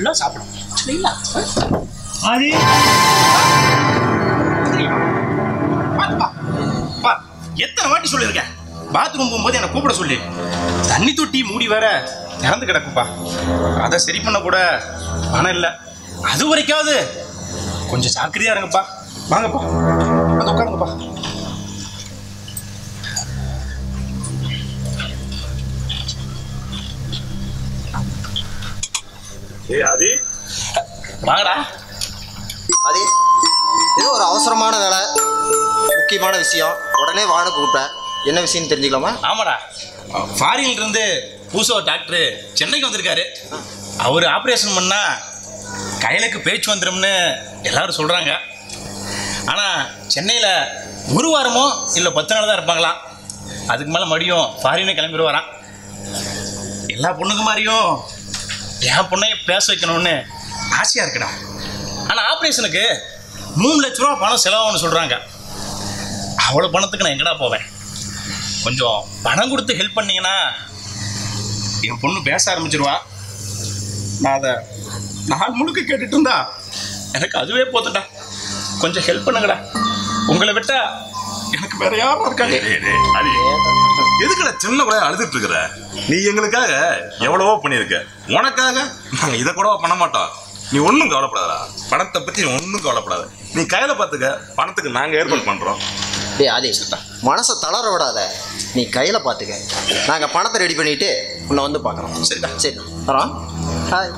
ஃபுல்லா சாப்பிடும் சரிங்களா அது பாத்துப்பா பா எத்தனை வாட்டி சொல்லியிருக்கேன் பாத்ரூம் போகும்போது என்னை கூப்பிட சொல்லி தண்ணி தொட்டி மூடி வேற திறந்து கிடக்குப்பா அதை சரி பண்ண கூட பணம் இல்லை அது வரைக்காவது கொஞ்சம் ஜாக்கிரதையா இருங்கப்பா வாங்கப்பா வந்து உட்காருங்கப்பா ஏய் அது வாங்கடா அது ஏதோ ஒரு அவசரமான வேலை முக்கியமான விஷயம் உடனே வாழ கூப்பிட்டேன் என்ன விஷயம்னு தெரிஞ்சுக்கலாமா ஆமாடா ஃபாரின்ல இருந்து புதுசா ஒரு டாக்டர் சென்னைக்கு வந்திருக்காரு அவர் ஆப்ரேஷன் பண்ணா கையிலுக்கு பேச்சு வந்துடும்னு எல்லாரும் சொல்றாங்க ஆனா சென்னையில ஒரு வாரமோ இல்லை பத்து நாள் தான் இருப்பாங்களாம் அதுக்கு மேலே மறுபடியும் ஃபாரினே கிளம்பிடுவாராம் எல்லா பொண்ணுக்கு மாதிரியும் என் பொண்ணையும் பேச வைக்கணும்னு ஆசையாக இருக்குடா ஆனால் ஆப்ரேஷனுக்கு மூணு லட்ச ரூபா பணம் செலவாகும்னு சொல்கிறாங்க அவ்வளோ பணத்துக்கு நான் எங்கடா போவேன் கொஞ்சம் பணம் கொடுத்து ஹெல்ப் பண்ணீங்கன்னா என் பொண்ணு பேச ஆரம்பிச்சிருவா நான் அதை நாள் முழுக்க கேட்டுட்டு இருந்தா எனக்கு அதுவே போதும்டா கொஞ்சம் ஹெல்ப் பண்ணுங்கடா உங்களை விட்டா எனக்கு வேற யாரும் இருக்காங்க டேய், டேய், அது எதுக்குடா சின்ன கூட அழுதுட்டு இருக்கிற நீ எங்களுக்காக எவ்வளவோ பண்ணியிருக்க உனக்காக நாங்க இதை கூட பண்ண மாட்டோம் நீ ஒன்றும் கவலைப்படாதடா பணத்தை பத்தி ஒன்றும் கவலைப்படாத நீ கையில பார்த்துக்க பணத்துக்கு நாங்க ஏற்பாடு பண்றோம் டேய் ஆதி மனசை தளர விடாத நீ கையில் பார்த்துக்க நாங்கள் பணத்தை ரெடி பண்ணிட்டு உன்னை வந்து பார்க்குறோம் சரிடா. சரி வரோம் ஹாய்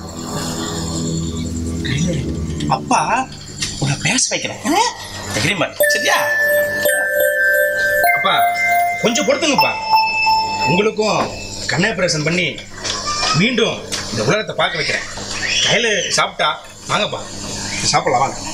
அப்பா உன்னை பேச வைக்கிறேன் தைரியமா இரு. சரியா அப்பா கொஞ்சம் பொறுத்துங்கப்பா உங்களுக்கும் கண் ஆப்ரேஷன் பண்ணி மீண்டும் இந்த உலகத்தை பார்க்க வைக்கிறேன் கையில் சாப்பிட்டா வாங்கப்பா சாப்பிடலாம் வாங்க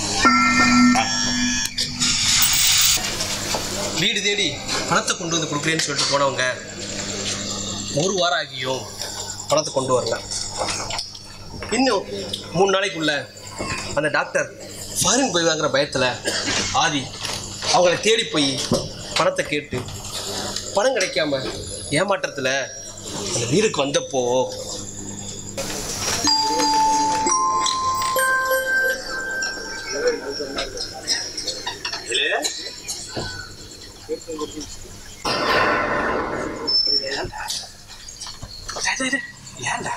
வீடு தேடி பணத்தை கொண்டு வந்து கொடுக்குறேன்னு சொல்லிட்டு போனவங்க ஒரு வாரம் ஆகியும் பணத்தை கொண்டு வரல இன்னும் மூணு நாளைக்குள்ள அந்த டாக்டர் ஃபாரின் போய் வாங்குற பயத்தில் ஆதி அவங்கள தேடி போய் பணத்தை கேட்டு பணம் கிடைக்காம ஏமாற்றத்தில் அந்த வீருக்கு வந்தப்போ ஏன்டா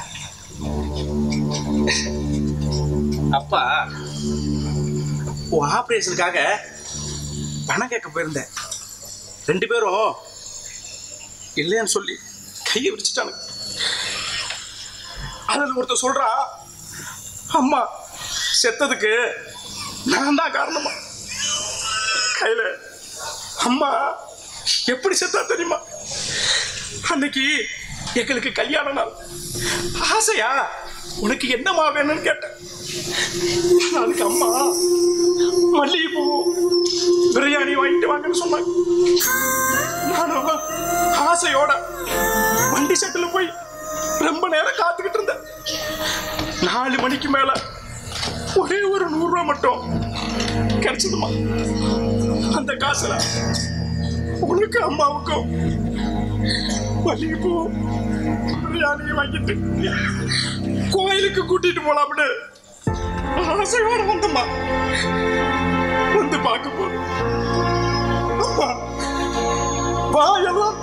அப்பா உன் ஆப்ரேஷனுக்காக பணம் கேட்க போயிருந்தேன் ரெண்டு பேரும் இல்லைன்னு சொல்லி கையை விரிச்சிட்டானுங்க அதில் ஒருத்தர் சொல்றா அம்மா செத்ததுக்கு நான் தான் காரணமா கையில அம்மா எப்படி செத்தா தெரியுமா அன்னைக்கு எங்களுக்கு கல்யாண நாள் ஆசையா உனக்கு என்னம்மா வேணும்னு கேட்டேன் அதுக்கு அம்மா மல்லிகைப்பூ பிரியாணி வாங்கிட்டு வாங்கன்னு சொன்னாங்க நானும் ஆசையோட வண்டி செட்டில் போய் ரொம்ப நேரம் காத்துக்கிட்டு இருந்தேன் நாலு மணிக்கு மேல ஒரே ஒரு நூறு ரூபா மட்டும் கிடைச்சதுமா அந்த காசுல உனக்கு அம்மாவுக்கும் மல்லிகைப்பூ பிரியாணி வாங்கிட்டு கோயிலுக்கு கூட்டிட்டு போலாம்னு ஆசையோட வந்தம்மா வந்து பார்க்க போ அம்மா வா எல்லாம்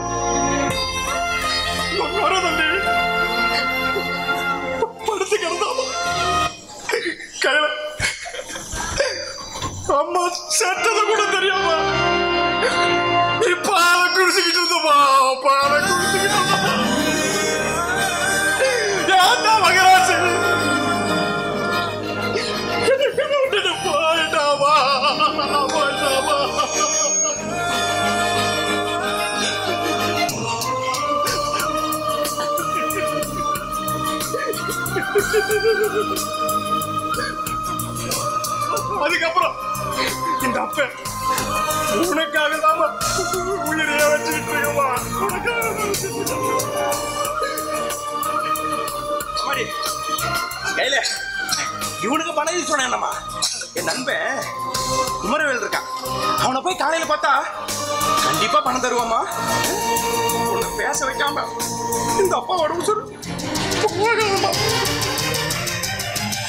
வர தம்பி படுத்து கிடந்தாமா கையில அம்மா செத்தது கூட தெரியாமா நீ பாலை குடிச்சுக்கிட்டு இருந்தப்பா பாலை குடிச்சுக்கிட்டு இருந்தப்பா ஏன்டா மகராஜ் விட்டுட்டு போயிட்டாமா போயிட்டாமா அதுக்கப்புறம் இந்த அப்ப உனக்காக தான் உயிரைய வச்சுக்கிட்டு இருக்கமா உனக்காக தான் வச்சுக்கிட்டு இருக்கேன். அம்மாடி, கையில இவனுக்கு பணம் யூஸ் பண்ண என்னம்மா என் நண்பன் குமரவேல் இருக்கான் அவனை போய் காலையில பார்த்தா கண்டிப்பா பணம் தருவாமா உன்னை பேச வைக்காம இந்த அப்பாவோட உசுறு போகாதம்மா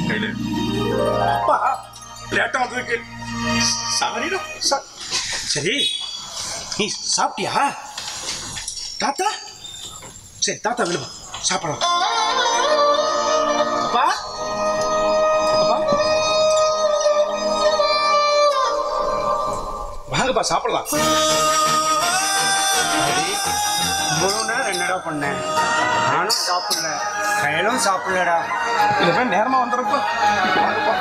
கையில அப்பா லேட்டா வந்ததுக்கு சாரிடா சா- சரி நீ சாப்பிட்டியா தாத்தா சரி தாத்தா விழுவா சாப்பிடலாம் அப்பா அப்பா வாங்கப்பா சாப்பிடலாம் இவ்வளோ நேரம் என்னடா பண்ணேன் நானும் சாப்பிடல கையிலும் சாப்பிடலடா இல்லைன்னா நேரமா வந்துடுறப்ப வாங்கப்பா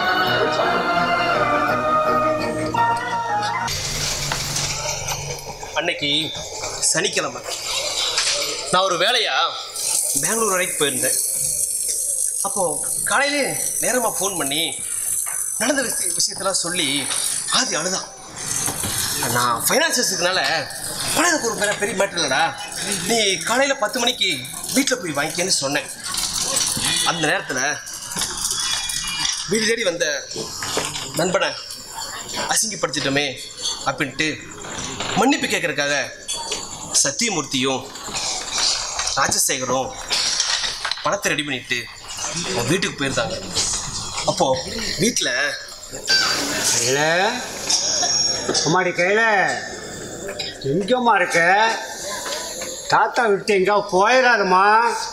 அன்னைக்கு சனிக்கிழமை நான் ஒரு வேலையா பெங்களூர் வரைக்கும் போயிருந்தேன் அப்போ காலையிலே நேரமாக ஃபோன் பண்ணி நடந்த விஷய விஷயத்தெல்லாம் சொல்லி ஆதி அழுதான் நான் ஃபைனான்சஸ்க்குனால பணம் எனக்கு ஒரு பெரிய பெரிய மேட்டர் இல்லைடா நீ காலையில் பத்து மணிக்கு வீட்டில் போய் வாங்கிக்கன்னு சொன்னேன் அந்த நேரத்தில் வீடு தேடி வந்த நண்பனை அசிங்கப்படுத்திட்டோமே அப்படின்ட்டு மன்னிப்பு கேட்கறதுக்காக சத்தியமூர்த்தியும் ராஜசேகரும் பணத்தை ரெடி பண்ணிட்டு அவங்க வீட்டுக்கு போயிருந்தாங்க அப்போ வீட்டில் கையில அம்மாடி கையில எங்கம்மா இருக்க தாத்தா விட்டு எங்கேயா போயிடாதம்மா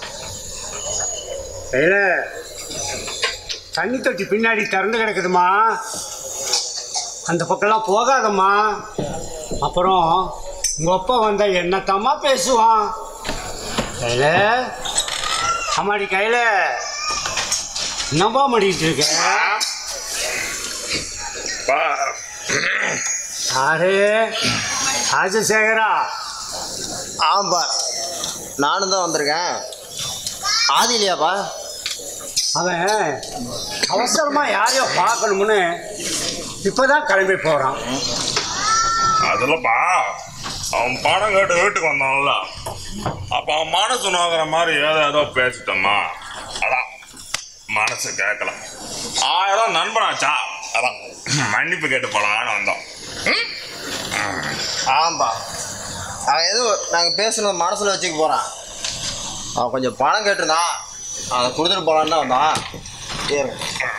கையில தண்ணி தொட்டி பின்னாடி திறந்து கிடக்குதுமா அந்த பக்கம்லாம் போகாதம்மா அப்புறம் உங்கள் அப்பா வந்தா என்னத்தம்மா பேசுவான் கையில அம்மாடி கையில என்னப்பா மடிக்கிட்டு இருக்க யாரு ராஜசேகரா ஆம்பா நானும் தான் வந்திருக்கேன் ஆதி இல்லையாப்பா அவன் அவசரமா யாரையோ பார்க்கணும்னு இப்பதான் கிளம்பி போறான் அதுலப்பா அவன் பணம் கேட்டு வீட்டுக்கு வந்தான்ல அப்ப அவன் மனசு நோக்கிற மாதிரி ஏதோ ஏதோ பேசிட்டோமா அதான் மனசு கேட்கல ஆயிரம் நண்பனாச்சா அதான் மன்னிப்பு கேட்டு போலான்னு வந்தோம் ஆம்பா அவன் எதுவும் நாங்கள் பேசுனது மனசில் வச்சுக்க போகிறான் அவன் கொஞ்சம் பணம் கேட்டிருந்தான் அதை கொடுத்துட்டு போகலான்னு தான் வந்தான் ஏறு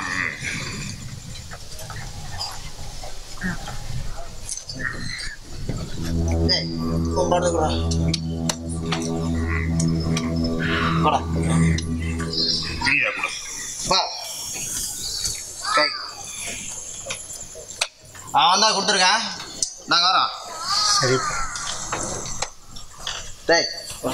ஏய், உன் பணத்தை கொடுடா. போடா. டீயை கொடு வா. கை. அவன் தான் கொடுத்துருக்கேன் நாங்கள் வரோம் சரி டேய் வா.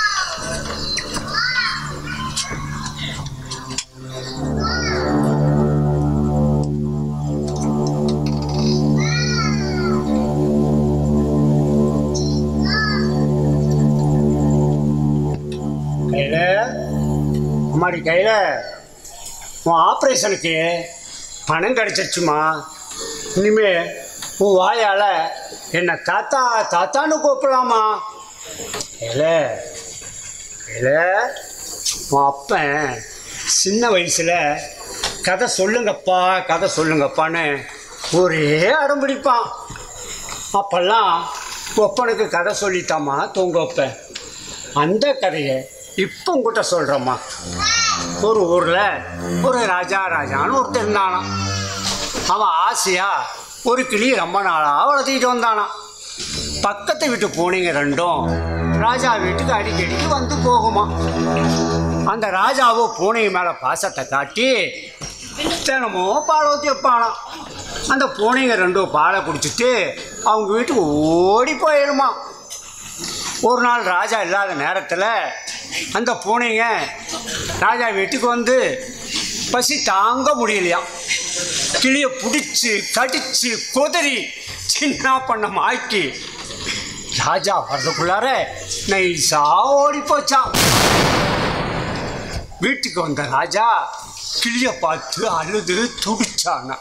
கையில அம்மாடி கையில உன் ஆப்ரேஷனுக்கு பணம் கிடைச்சிருச்சுமா இனிமே உன் வாயால என்னை தாத்தா தாத்தான்னு கூப்பிடலாமா கையில கையில உன் அப்பன் சின்ன வயசுல கதை சொல்லுங்கப்பா கதை சொல்லுங்கப்பான்னு ஒரே அடம் பிடிப்பான் அப்பெல்லாம் ஒப்பனுக்கு கதை சொல்லித்தாம்மா தூங்க வைப்பேன் அந்த கதையை இப்போ உங்ககிட்ட சொல்கிறேம்மா ஒரு ஊரில் ஒரு ராஜா ராஜான்னு ஒருத்தர் இருந்தானாம் அவன் ஆசையா ஒரு கிளி ரொம்ப நாளாக வளர்த்திட்டு வந்தானாம் பக்கத்து வீட்டு பூனைங்க ரெண்டும் ராஜா வீட்டுக்கு அடிக்கடிக்கு வந்து போகுமா அந்த ராஜாவோ பூனைங்க மேலே பாசத்தை காட்டி தினமும் பால் ஊற்றி வைப்பானாம் அந்த பூனைங்க ரெண்டும் பாலை குடிச்சிட்டு அவங்க வீட்டுக்கு ஓடி போயிடுமா ஒரு நாள் ராஜா இல்லாத நேரத்தில் அந்த பூனைங்க ராஜா வீட்டுக்கு வந்து பசி தாங்க முடியலையாம் கிளியை பிடிச்சி கடிச்சு கொதறி சின்ன பண்ண மாக்கி ராஜா வர்றதுக்குள்ளார நைஸா ஓடி போச்சான் வீட்டுக்கு வந்த ராஜா கிளியை பார்த்து அழுது துடிச்சானா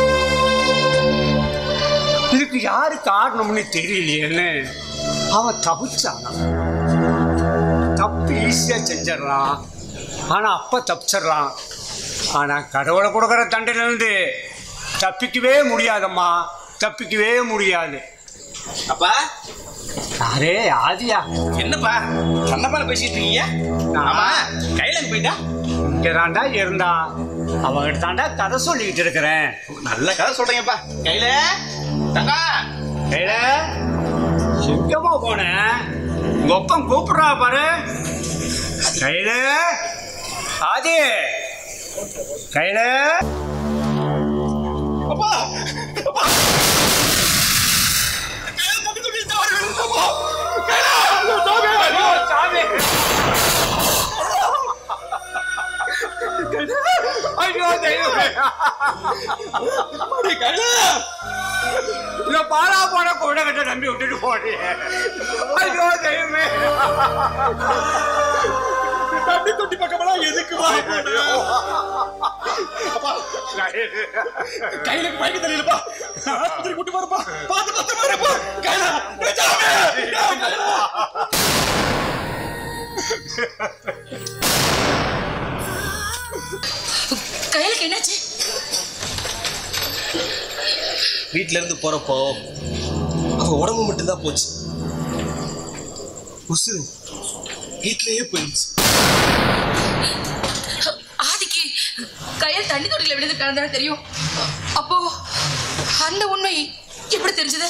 இதுக்கு யாரு காரணம்னு தெரியலையேன்னு அவன் தவிச்சானா தப்பு ஈஸியாக செஞ்சிடறான் ஆனால் அப்போ தப்பிச்சிடறான் ஆனால் கடவுளை கொடுக்குற தண்டையிலேருந்து தப்பிக்கவே முடியாதம்மா தப்பிக்கவே முடியாது அப்பா யாரே ஆதியா என்னப்பா கண்ணப்பால பேசிட்டு இருக்கீங்க ஆமா கையில போயிட்டா இங்கே தாண்டா இருந்தான் அவங்கிட்ட தாண்டா கதை சொல்லிக்கிட்டு இருக்கிறேன் நல்ல கதை சொல்றீங்கப்பா கையில தங்கா கையில எங்கம்மா போனேன் உங்க ஒப்பம் கூப்பிடுறா பாரு கையில ஆதி கையில அப்பா அப்பா கையில தம்பி துணி தவறு அப்பா கையில சாமி ஐயோ, சாமி ஐயோ தெய்வமே அடி கையில இந்த பாலா போன கூட கிட்ட நம்பி விட்டுட்டு போறீங்க ஐயோ தெய்வமே தம்பி தொட்டி பக்கமெல்லாம் எதுக்கு வா அப்பா கையில மயக்க தெரியலப்பா ஆஸ்பத்திரி கூட்டி போறப்பா பார்த்து பத்து பாருப்பா கையில சாமி கையில கையலுக்கு என்னாச்சு வீட்ல இருந்து போறப்போ அவ உடம்பு மட்டும்தான் போச்சு உசுறு வீட்லயே போயிடுச்சு ஆதிக்கு கையில் தண்ணி தொட்டில விழுந்து கிடந்தா தெரியும் அப்போ அந்த உண்மை எப்படி தெரிஞ்சது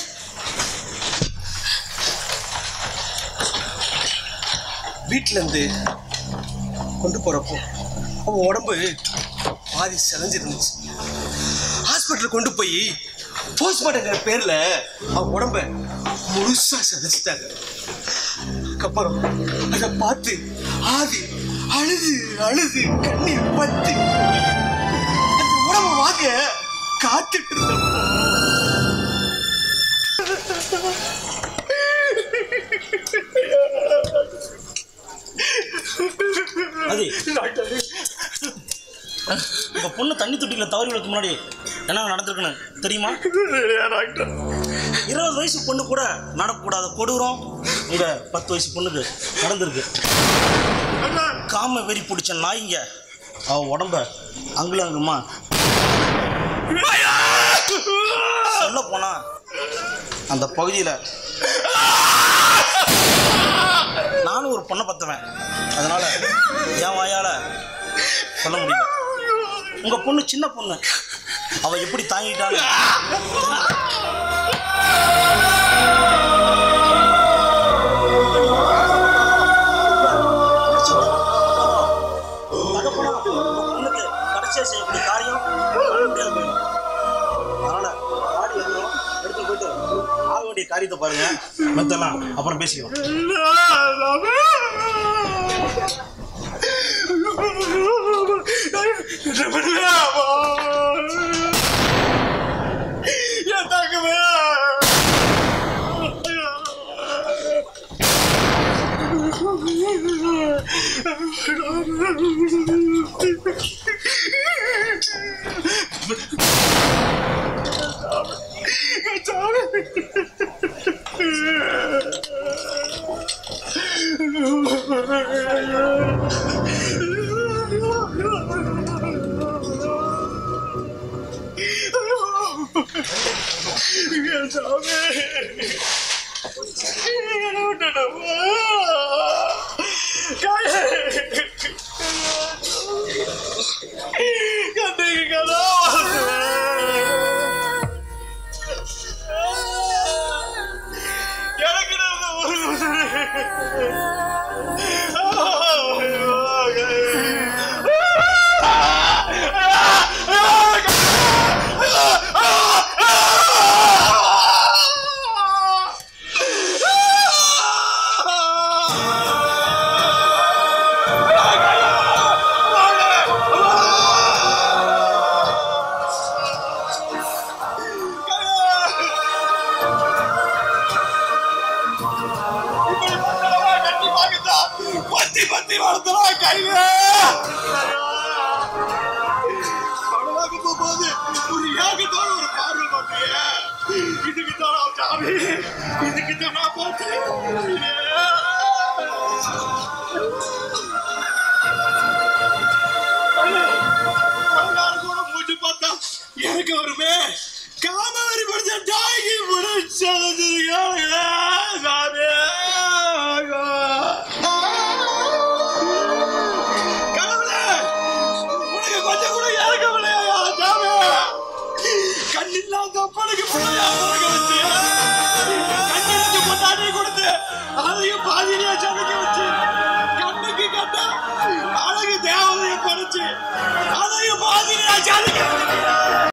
வீட்ல இருந்து கொண்டு போறப்போ அவன் உடம்பு பாதி செதஞ்சிருந்துச்சு ஹாஸ்பிட்டல் கொண்டு போய் போஸ்ட்மார்ட்டங்கிற பேர்ல அவன் உடம்ப முழுசா செதைச்சிட்டாங்க அதுக்கப்புறம் அதை பார்த்து ஆதி அழுது அழுது கண்ணீர் பத்து அந்த உடம்ப வாங்க காத்துட்டு இருந்தப்போ அது உங்க பொண்ணு தண்ணி தொட்டியில தவறி விழுக்கு முன்னாடி என்ன நடந்திருக்குன்னு தெரியுமா இருபது வயசு பொண்ணு கூட நடக்கக்கூடாத கொடூரம் உங்க பத்து வயசு பொண்ணுக்கு நடந்திருக்கு காம வெறி பிடிச்ச நாய்ங்க அவ உடம்ப அங்குல அங்குமா சொல்ல போனா அந்த பகுதியில நானும் ஒரு பொண்ணை பத்துவேன் அதனால என் வாயால சொல்ல முடியல உங்க பொண்ணு சின்ன பொண்ணு அவ எப்படி தாங்கிட்டான்னு தகப்பனா, உங்க பொண்ணுக்கு கடைசியா செய்யக்கூடிய காரியம் பண்ண முடியாது போயிடும். அதனால பாடி வந்துடும் எடுத்து போயிட்டு ஆக வேண்டிய காரியத்தை பாருங்க மத்தெல்லாம் அப்புறம் பேசிக்கலாம் என் தங்கமே என் சாமி என்ன விட்டுடுமா கண்ணுக்கு கதா எனக்கு நடந்த ஒரு பத்தி பத்தி வளர்த்தா கையில படவாக்க போகும்போது ஒரு ஏகத்தோட ஒரு பார்வை பார்த்தியே இதுக்கு தான் சாமி இதுக்கு தான் நான் கூட மூச்சு பார்த்தா எனக்கு வருமே காமவரி படிச்ச தாய்க்கு முடிச்சது சாமி கடவுளே உனக்கு கொஞ்சம் கூட இல்லாத அப்பனுக்கு பிள்ளையா பிறக்க வச்சு கண்ணிற்கு பொண்டாட்டி கொடுத்து அதையும் பாதிரியா சமைக்க வச்சு கண்ணுக்கு கட்ட அழகு தேவதையை பறிச்சு அதையும் பாதிரியா சமைக்க வச்சு